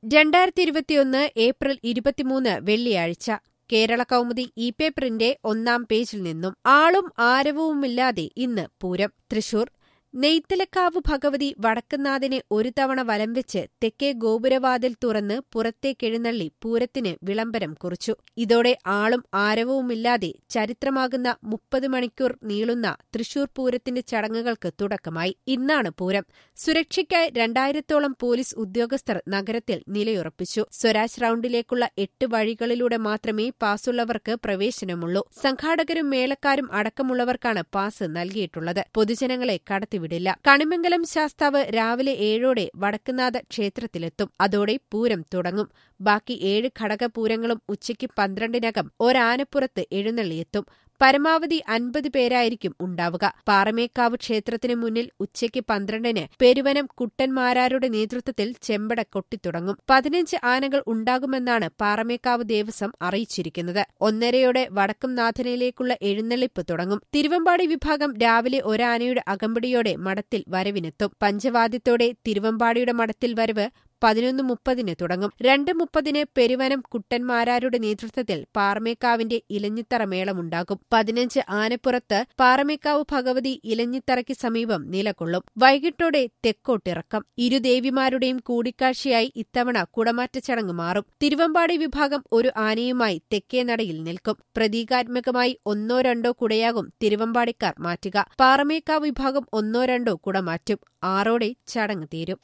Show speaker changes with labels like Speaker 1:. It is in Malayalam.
Speaker 1: രണ്ടായിരത്തി ഇരുപത്തിയൊന്ന് ഏപ്രിൽ ഇരുപത്തിമൂന്ന് വെള്ളിയാഴ്ച കേരള കൗമുദി ഇ പേപ്പറിന്റെ ഒന്നാം പേജിൽ നിന്നും ആളും ആരവവുമില്ലാതെ ഇന്ന് പൂരം തൃശൂർ നെയ്ത്തലക്കാവ് ഭഗവതി വടക്കുന്നാഥനെ ഒരു തവണ വലം വെച്ച് തെക്കേ ഗോപുരവാതിൽ തുറന്ന് പുറത്തേക്കെഴുന്നള്ളി പൂരത്തിന് വിളംബരം കുറിച്ചു ഇതോടെ ആളും ആരവവുമില്ലാതെ ചരിത്രമാകുന്ന മുപ്പത് മണിക്കൂർ നീളുന്ന തൃശൂർ പൂരത്തിന്റെ ചടങ്ങുകൾക്ക് തുടക്കമായി ഇന്നാണ് പൂരം സുരക്ഷയ്ക്കായി രണ്ടായിരത്തോളം പോലീസ് ഉദ്യോഗസ്ഥർ നഗരത്തിൽ നിലയുറപ്പിച്ചു സ്വരാജ് റൌണ്ടിലേക്കുള്ള എട്ട് വഴികളിലൂടെ മാത്രമേ പാസുള്ളവർക്ക് പ്രവേശനമുള്ളൂ സംഘാടകരും മേളക്കാരും അടക്കമുള്ളവർക്കാണ് പാസ് നൽകിയിട്ടുള്ളത് പൊതുജനങ്ങളെ കടത്തിവിടില്ല കണിമംഗലം ശാസ്താവ് രാവിലെ ഏഴോടെ വടക്കുന്നാഥ ക്ഷേത്രത്തിലെത്തും അതോടെ പൂരം തുടങ്ങും ബാക്കി ഏഴ് ഘടകപൂരങ്ങളും ഉച്ചയ്ക്ക് പന്ത്രണ്ടിനകം ഒരാനപ്പുറത്ത് എഴുന്നള്ളിയെത്തും പരമാവധി അൻപത് പേരായിരിക്കും ഉണ്ടാവുക പാറമേക്കാവ് ക്ഷേത്രത്തിനു മുന്നിൽ ഉച്ചയ്ക്ക് പന്ത്രണ്ടിന് പെരുവനം കുട്ടന്മാരാരുടെ നേതൃത്വത്തിൽ ചെമ്പട കൊട്ടിത്തുടങ്ങും പതിനഞ്ച് ആനകൾ ഉണ്ടാകുമെന്നാണ് പാറമേക്കാവ് ദേവസ്വം അറിയിച്ചിരിക്കുന്നത് ഒന്നരയോടെ വടക്കും നാഥനയിലേക്കുള്ള എഴുന്നള്ളിപ്പ് തുടങ്ങും തിരുവമ്പാടി വിഭാഗം രാവിലെ ഒരാനയുടെ അകമ്പടിയോടെ മഠത്തിൽ വരവിനെത്തും പഞ്ചവാദ്യത്തോടെ തിരുവമ്പാടിയുടെ മഠത്തിൽ വരവ് പതിനൊന്ന് മുപ്പതിന് തുടങ്ങും രണ്ട് മുപ്പതിന് പെരുവനം കുട്ടന്മാരാരുടെ നേതൃത്വത്തിൽ പാറമേക്കാവിന്റെ ഇലഞ്ഞിത്തറ മേളമുണ്ടാകും പതിനഞ്ച് ആനപ്പുറത്ത് പാറമേക്കാവ് ഭഗവതി ഇലഞ്ഞിത്തറയ്ക്ക് സമീപം നിലകൊള്ളും വൈകിട്ടോടെ തെക്കോട്ടിറക്കം ഇരുദേവിമാരുടെയും കൂടിക്കാഴ്ചയായി ഇത്തവണ കുടമാറ്റ ചടങ്ങ് മാറും തിരുവമ്പാടി വിഭാഗം ഒരു ആനയുമായി തെക്കേ നടയിൽ നിൽക്കും പ്രതീകാത്മകമായി ഒന്നോ രണ്ടോ കുടയാകും തിരുവമ്പാടിക്കാർ മാറ്റുക പാറമേക്കാവ് വിഭാഗം ഒന്നോ രണ്ടോ കുട മാറ്റും ആറോടെ ചടങ്ങ് തീരും